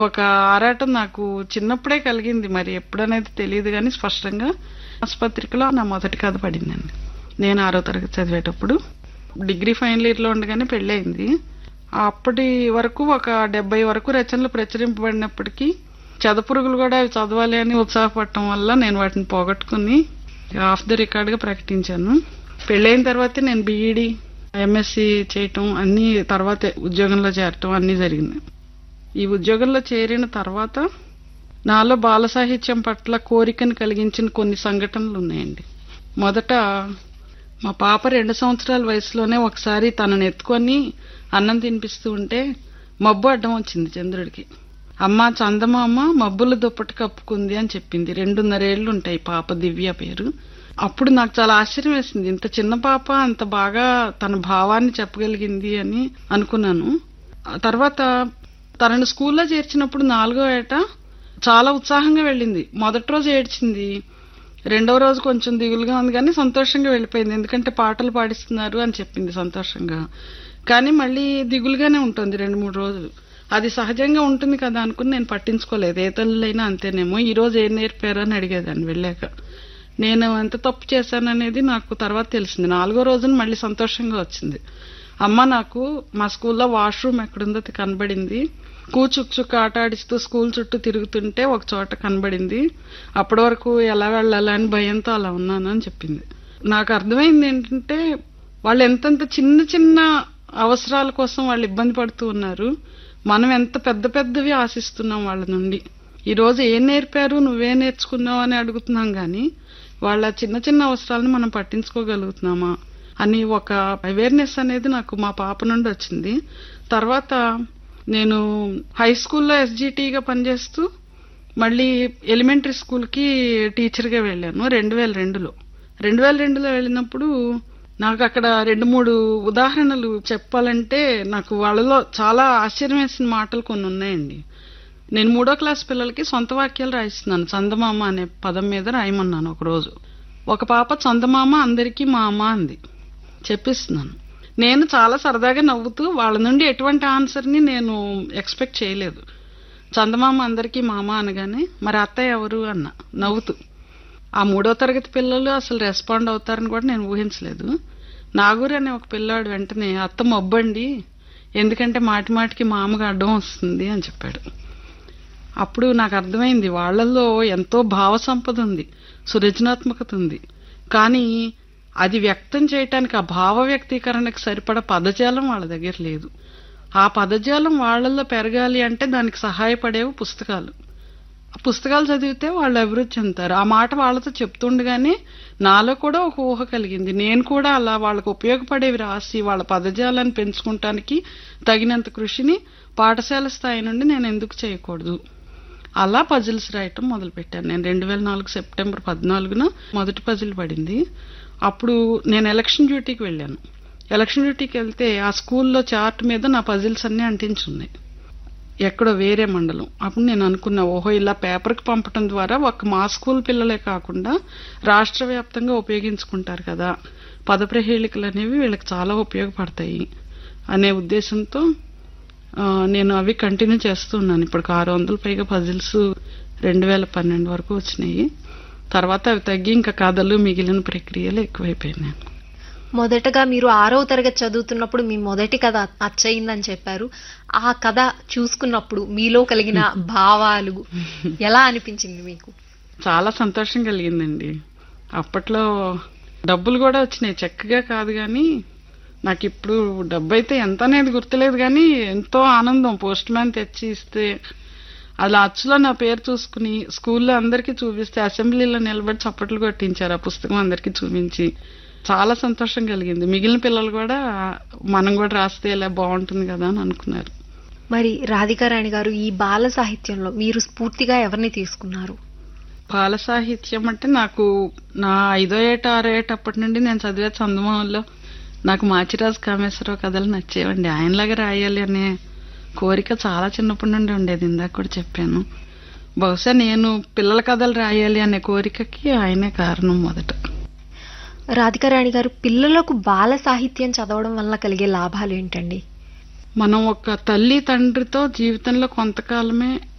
ఒక ఆరాటం నాకు చిన్నప్పుడే కలిగింది మరి ఎప్పుడనేది తెలియదు కానీ స్పష్టంగా ఆసుపత్రికలో నా మొదటి కథ పడిందండి నేను ఆరో తరగతి చదివేటప్పుడు డిగ్రీ ఫైనల్ ఇయర్లో ఉండగానే పెళ్ళయింది అప్పటి వరకు ఒక డెబ్బై వరకు రచనలు ప్రచురింపబడినప్పటికీ చదపురుగులు కూడా అవి చదవాలి అని ఉత్సాహపడటం వల్ల నేను వాటిని పోగొట్టుకుని ఆఫ్ ద రికార్డ్గా ప్రకటించాను పెళ్ళైన తర్వాతే నేను బీఈడి ఎంఎస్సి చేయటం అన్ని తర్వాతే ఉద్యోగంలో చేరటం అన్నీ జరిగింది ఈ ఉద్యోగంలో చేరిన తర్వాత నాలో బాల సాహిత్యం పట్ల కోరికను కలిగించిన కొన్ని సంఘటనలు ఉన్నాయండి మొదట మా పాప రెండు సంవత్సరాల వయసులోనే ఒకసారి తనను ఎత్తుకొని అన్నం తినిపిస్తూ ఉంటే మబ్బు అడ్డం వచ్చింది చంద్రుడికి అమ్మ చందమామ మబ్బుల దుప్పటి కప్పుకుంది అని చెప్పింది రెండున్నరేళ్లు ఉంటాయి పాప దివ్య పేరు అప్పుడు నాకు చాలా ఆశ్చర్యం వేసింది ఇంత చిన్న పాప అంత బాగా తన భావాన్ని చెప్పగలిగింది అని అనుకున్నాను ఆ తర్వాత తనను స్కూల్లో చేర్చినప్పుడు నాలుగో ఏట చాలా ఉత్సాహంగా వెళ్ళింది మొదటి రోజు ఏడ్చింది రెండవ రోజు కొంచెం దిగులుగా ఉంది కానీ సంతోషంగా వెళ్ళిపోయింది ఎందుకంటే పాటలు పాడిస్తున్నారు అని చెప్పింది సంతోషంగా కానీ మళ్ళీ దిగులుగానే ఉంటుంది రెండు మూడు రోజులు అది సహజంగా ఉంటుంది కదా అనుకుని నేను పట్టించుకోలేదు ఏ తల్లులైనా అంతేనేమో ఈ రోజు ఏం నేర్పారు అని అడిగేదాన్ని వెళ్ళాక నేను ఎంత తప్పు చేశాననేది నాకు తర్వాత తెలిసింది నాలుగో రోజున మళ్ళీ సంతోషంగా వచ్చింది అమ్మ నాకు మా స్కూల్లో వాష్రూమ్ ఎక్కడుందో అది కనబడింది కూచుక్చుక్ ఆట ఆడిస్తూ స్కూల్ చుట్టూ తిరుగుతుంటే ఒక చోట కనబడింది అప్పటి వరకు ఎలా వెళ్ళాలని భయంతో అలా ఉన్నాను అని చెప్పింది నాకు అర్థమైంది ఏంటంటే వాళ్ళు ఎంతెంత చిన్న చిన్న అవసరాల కోసం వాళ్ళు ఇబ్బంది పడుతూ ఉన్నారు మనం ఎంత పెద్ద పెద్దవి ఆశిస్తున్నాం వాళ్ళ నుండి ఈ రోజు ఏం నేర్పారు నువ్వే నేర్చుకున్నావు అని అడుగుతున్నాం కానీ వాళ్ళ చిన్న చిన్న అవసరాలను మనం పట్టించుకోగలుగుతున్నామా అని ఒక అవేర్నెస్ అనేది నాకు మా పాప నుండి వచ్చింది తర్వాత నేను హై స్కూల్లో ఎస్జిటిగా పనిచేస్తూ మళ్ళీ ఎలిమెంటరీ స్కూల్కి టీచర్గా వెళ్ళాను రెండు వేల రెండులో రెండు వేల రెండులో వెళ్ళినప్పుడు నాకు అక్కడ రెండు మూడు ఉదాహరణలు చెప్పాలంటే నాకు వాళ్ళలో చాలా ఆశ్చర్యం వేసిన మాటలు కొన్ని ఉన్నాయండి నేను మూడో క్లాస్ పిల్లలకి సొంత వాక్యాలు రాయిస్తున్నాను చందమామ అనే పదం మీద రాయమన్నాను ఒకరోజు ఒక పాప చందమామ అందరికీ మా అమ్మ అంది చెప్పిస్తున్నాను నేను చాలా సరదాగా నవ్వుతూ వాళ్ళ నుండి ఎటువంటి ఆన్సర్ని నేను ఎక్స్పెక్ట్ చేయలేదు చందమామ అందరికీ మామ అనగానే మరి అత్తయ్య ఎవరు అన్న నవ్వుతూ ఆ మూడో తరగతి పిల్లలు అసలు రెస్పాండ్ అవుతారని కూడా నేను ఊహించలేదు నాగూరు అనే ఒక పిల్లాడు వెంటనే అత్త మొబ్బండి ఎందుకంటే మాటి మాటికి మామగా అడ్డం వస్తుంది అని చెప్పాడు అప్పుడు నాకు అర్థమైంది వాళ్ళల్లో ఎంతో భావ సంపద ఉంది సృజనాత్మకత ఉంది కానీ అది వ్యక్తం చేయటానికి ఆ భావ వ్యక్తీకరణకు సరిపడ పదజాలం వాళ్ళ దగ్గర లేదు ఆ పదజాలం వాళ్ళల్లో పెరగాలి అంటే దానికి సహాయపడేవి పుస్తకాలు ఆ పుస్తకాలు చదివితే వాళ్ళు అభివృద్ధి చెందుతారు ఆ మాట వాళ్ళతో చెప్తుండగానే నాలో కూడా ఒక ఊహ కలిగింది నేను కూడా అలా వాళ్ళకు ఉపయోగపడేవి రాసి వాళ్ళ పదజాలాన్ని పెంచుకుంటానికి తగినంత కృషిని పాఠశాల స్థాయి నుండి నేను ఎందుకు చేయకూడదు అలా పజిల్స్ రాయటం మొదలుపెట్టాను నేను రెండు వేల నాలుగు సెప్టెంబర్ పద్నాలుగున మొదటి పజిల్ పడింది అప్పుడు నేను ఎలక్షన్ డ్యూటీకి వెళ్ళాను ఎలక్షన్ డ్యూటీకి వెళ్తే ఆ స్కూల్లో చార్ట్ మీద నా పజిల్స్ అన్నీ అంటించున్నాయి ఎక్కడో వేరే మండలం అప్పుడు నేను అనుకున్నా ఓహో ఇలా పేపర్కి పంపటం ద్వారా ఒక మా స్కూల్ పిల్లలే కాకుండా రాష్ట్ర వ్యాప్తంగా ఉపయోగించుకుంటారు కదా పదప్రహేళికలు అనేవి వీళ్ళకి చాలా ఉపయోగపడతాయి అనే ఉద్దేశంతో ఆ, నేను అవి కంటిన్యూ చేస్తున్నాను ఇప్పుడు ఆరు వందల పైగా పజిల్స్ రెండు వేల పన్నెండు వరకు వచ్చినాయి తర్వాత అవి తగ్గి ఇంకా కథలు మిగిలిన ప్రక్రియలు ఎక్కువైపోయినాయి మొదటగా మీరు ఆరవ తరగతి చదువుతున్నప్పుడు మీ మొదటి కథ అచ్చయిందని చెప్పారు ఆ కథ చూసుకున్నప్పుడు మీలో కలిగిన భావాలు ఎలా అనిపించింది మీకు చాలా సంతోషం కలిగిందండి అప్పట్లో డబ్బులు కూడా వచ్చినాయి చక్కగా కాదు కానీ నాకు ఇప్పుడు డబ్బు అయితే ఎంత అనేది గుర్తులేదు కానీ ఎంతో ఆనందం పోస్ట్ మ్యాన్ తెచ్చి ఇస్తే అలా అచ్చులో నా పేరు చూసుకుని స్కూల్లో అందరికీ చూపిస్తే అసెంబ్లీలో నిలబడి చప్పట్లు కొట్టించారు ఆ పుస్తకం అందరికీ చూపించి చాలా సంతోషం కలిగింది మిగిలిన పిల్లలు కూడా మనం కూడా రాస్తే ఇలా బాగుంటుంది కదా అని అనుకున్నారు మరి రాధికారాణి గారు ఈ బాల సాహిత్యంలో మీరు స్ఫూర్తిగా ఎవరిని తీసుకున్నారు బాల సాహిత్యం అంటే నాకు నా ఐదో ఏట ఆరో ఏట అప్పటి నుండి నేను చదివే చందమామలో నాకు మాచిరాజు కామేశ్వరరావు కథలు నచ్చేవండి ఆయనలాగా రాయాలి అనే కోరిక చాలా చిన్నప్పటి నుండి ఉండేది ఇందాక కూడా చెప్పాను బహుశా నేను పిల్లల కథలు రాయాలి అనే కోరికకి ఆయనే కారణం మొదట రాధికారాణి గారు పిల్లలకు బాల సాహిత్యం చదవడం వల్ల కలిగే లాభాలు ఏంటండి మనం ఒక తల్లి తండ్రితో జీవితంలో కొంతకాలమే